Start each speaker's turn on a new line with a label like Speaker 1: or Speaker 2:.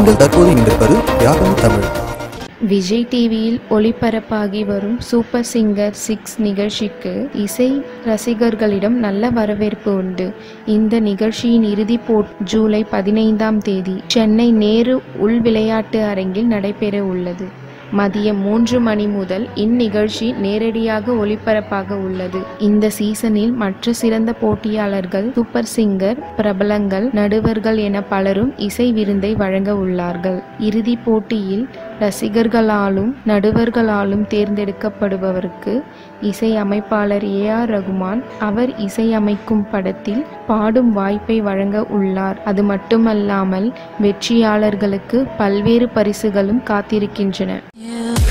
Speaker 1: நீங்கள் தற்போது இணைந்திருப்பது யாகம் தமிழ்
Speaker 2: விஜய் டிவியில் ஒளிபரப்பாகி வரும் சூப்பர் சிங்கர் சிக்ஸ் நிகழ்ச்சிக்கு இசை ரசிகர்களிடம் நல்ல வரவேற்பு உண்டு இந்த நிகழ்ச்சியின் இறுதிப் போட் ஜூலை பதினைந்தாம் தேதி சென்னை நேரு உள் விளையாட்டு அரங்கில் நடைபெற உள்ளது மதியம் மூன்று மணி முதல் இந்நிகழ்ச்சி நேரடியாக ஒளிபரப்பாக உள்ளது இந்த சீசனில் மற்ற சிறந்த போட்டியாளர்கள் சூப்பர் சிங்கர் பிரபலங்கள் நடுவர்கள் என பலரும் இசை விருந்தை வழங்க உள்ளார்கள் இறுதிப் போட்டியில் ரசிகர்களாலும் நடுவர்களாலும் தேர்ந்தெடுக்கப்படுபவருக்கு இசை அமைப்பாளர் ஏ ஆர் ரகுமான் அவர் இசையமைக்கும் படத்தில் பாடும் வாய்ப்பை வழங்க உள்ளார் அது மட்டுமல்லாமல் வெற்றியாளர்களுக்கு பல்வேறு பரிசுகளும் காத்திருக்கின்றன
Speaker 3: Yeah.